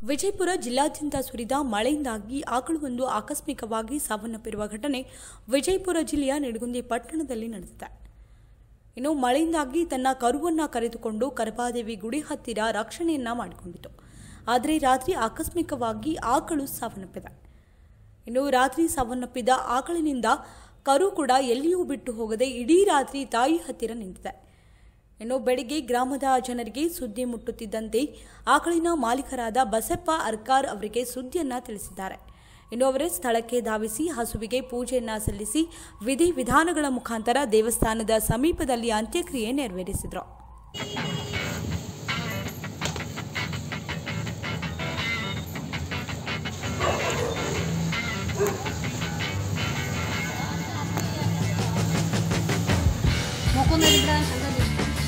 ವಿಜಯಪುರ ಜಿಲ್ಲಾದ್ಯಂತ ಸುರಿದ ಮಳೆಯಿಂದಾಗಿ ಆಕಳುವೊಂದು ಆಕಸ್ಮಿಕವಾಗಿ ಸಾವನ್ನಪ್ಪಿರುವ ಘಟನೆ ವಿಜಯಪುರ ಜಿಲ್ಲೆಯ ನಿಡಗುಂದಿ ಪಟ್ಟಣದಲ್ಲಿ ನಡೆದಿದೆ ಇನ್ನು ಮಳೆಯಿಂದಾಗಿ ತನ್ನ ಕರುವನ್ನ ಕರೆದುಕೊಂಡು ಕರಪಾದೇವಿ ಗುಡಿ ಹತ್ತಿರ ರಕ್ಷಣೆಯನ್ನ ಮಾಡಿಕೊಂಡಿತು ಆದರೆ ರಾತ್ರಿ ಆಕಸ್ಮಿಕವಾಗಿ ಆಕಳು ಸಾವನ್ನಪ್ಪಿದೆ ಇನ್ನು ರಾತ್ರಿ ಸಾವನ್ನಪ್ಪಿದ ಆಕಳಿನಿಂದ ಕರು ಕೂಡ ಎಲ್ಲಿಯೂ ಬಿಟ್ಟು ಹೋಗದೆ ಇಡೀ ರಾತ್ರಿ ತಾಯಿ ಹತ್ತಿರ ನಿಂತಿದೆ ಇನ್ನು ಬೆಳಿಗ್ಗೆ ಗ್ರಾಮದ ಜನರಿಗೆ ಸುದ್ದಿ ಮುಟ್ಟುತ್ತಿದ್ದಂತೆ ಆಕಳಿನ ಮಾಲೀಕರಾದ ಬಸಪ್ಪ ಅರ್ಕಾರ್ ಅವರಿಗೆ ಸುದ್ದಿಯನ್ನ ತಿಳಿಸಿದ್ದಾರೆ ಇನ್ನು ಅವರೇ ಸ್ಥಳಕ್ಕೆ ಧಾವಿಸಿ ಹಸುವಿಗೆ ಪೂಜೆಯನ್ನ ಸಲ್ಲಿಸಿ ವಿಧಿ ವಿಧಾನಗಳ ಮುಖಾಂತರ ದೇವಸ್ಥಾನದ ಸಮೀಪದಲ್ಲಿ ಅಂತ್ಯಕ್ರಿಯೆ ನೆರವೇರಿಸಿದರು ಮುಕುಂದರಿದ್ರ ಸಂಗತಿ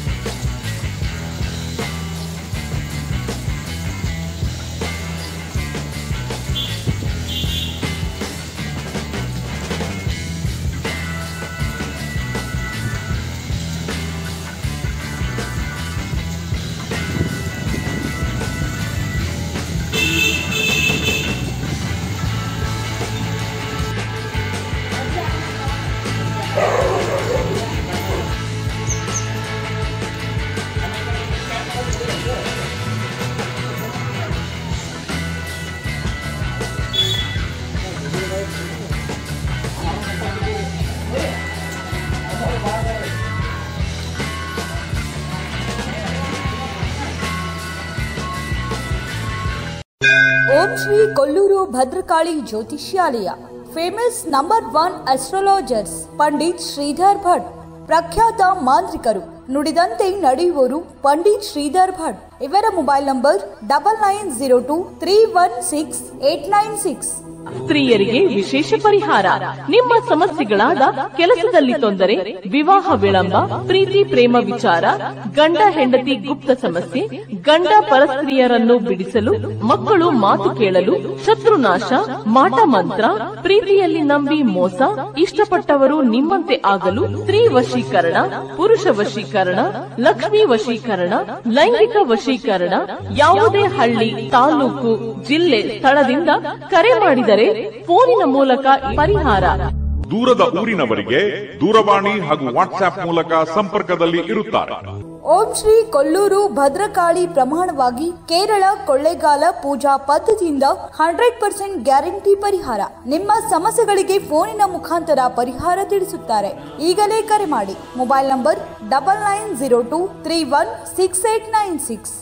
ಓಂ ಶ್ರೀ ಕೊಲ್ಲೂರು ಭದ್ರಕಾಳಿ ಜ್ಯೋತಿಷ್ಯಾಲಯ famous number one astrologers Pandit Shridhar Bhat ಪ್ರಖ್ಯಾತ ಮಾಂತ್ರಿಕರು ನುಡಿದಂತೆ ನಡೆಯುವವರು ಪಂಡಿತ್ ಶ್ರೀಧರ್ ಭಟ್ ಇವರ mobile number double nine zero two three one six eight nine six ಸ್ತ್ರೀಯರಿಗೆ ವಿಶೇಷ ಪರಿಹಾರ ನಿಮ್ಮ ಸಮಸ್ಯೆಗಳಾದ ಕೆಲಸದಲ್ಲಿ ತೊಂದರೆ ವಿವಾಹ ವಿಳಂಬ ಪ್ರೀತಿ ಪ್ರೇಮ ವಿಚಾರ ಗಂಡ ಹೆಂಡತಿ ಗುಪ್ತ ಸಮಸ್ಯೆ ಗಂಡ ಪರಸ್ತ್ರೀಯರನ್ನು ಬಿಡಿಸಲು ಮಕ್ಕಳು ಮಾತು ಕೇಳಲು ಶತ್ರುನಾಶ ಮಾಟ ಮಂತ್ರ ಪ್ರೀತಿಯಲ್ಲಿ ನಂಬಿ ಮೋಸ ಇಷ್ಟಪಟ್ಟವರು ನಿಮ್ಮಂತೆ ಆಗಲು ಸ್ತ್ರೀ ವಶೀಕರಣ ಪುರುಷ ವಶೀಕರಣ ಲಕ್ಷ್ಮಿ ವಶೀಕರಣ ಲೈಂಗಿಕ ವಶೀಕರಣ ಯಾವುದೇ ಹಳ್ಳಿ ತಾಲೂಕು ಜಿಲ್ಲೆ ಸ್ಥಳದಿಂದ ಕರೆ ಮಾಡಿದರೆ ಫೋನಿನ ಮೂಲಕ ಪರಿಹಾರ ದೂರದ ಊರಿನವರಿಗೆ ದೂರವಾಣಿ ಹಾಗೂ ವಾಟ್ಸ್ಆಪ್ ಮೂಲಕ ಸಂಪರ್ಕದಲ್ಲಿ ಇರುತ್ತಾರೆ ಓಂ ಶ್ರೀ ಕೊಲ್ಲೂರು ಭದ್ರಕಾಳಿ ಪ್ರಮಾಣವಾಗಿ ಕೇರಳ ಕೊಳ್ಳೇಗಾಲ ಪೂಜಾ ಪದ್ಧತಿಯಿಂದ ಹಂಡ್ರೆಡ್ ಪರ್ಸೆಂಟ್ ಗ್ಯಾರಂಟಿ ಪರಿಹಾರ ನಿಮ್ಮ ಸಮಸ್ಯೆಗಳಿಗೆ ಫೋನಿನ ಮುಖಾಂತರ ಪರಿಹಾರ ತಿಳಿಸುತ್ತಾರೆ ಈಗಲೇ ಕರೆ ಮಾಡಿ mobile number double nine zero two three one six eight nine six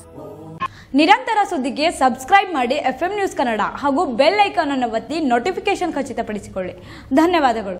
ನಿರಂತರ ಸುದ್ದಿಗೆ ಸಬ್ಸ್ಕ್ರೈಬ್ ಮಾಡಿ ಎಫ್ ನ್ಯೂಸ್ ಕನ್ನಡ ಹಾಗೂ ಬೆಲ್ ಐಕಾನ್ ಅನ್ನು ಒತ್ತಿ ನೋಟಿಫಿಕೇಶನ್ ಖಚಿತಪಡಿಸಿಕೊಳ್ಳಿ ಧನ್ಯವಾದಗಳು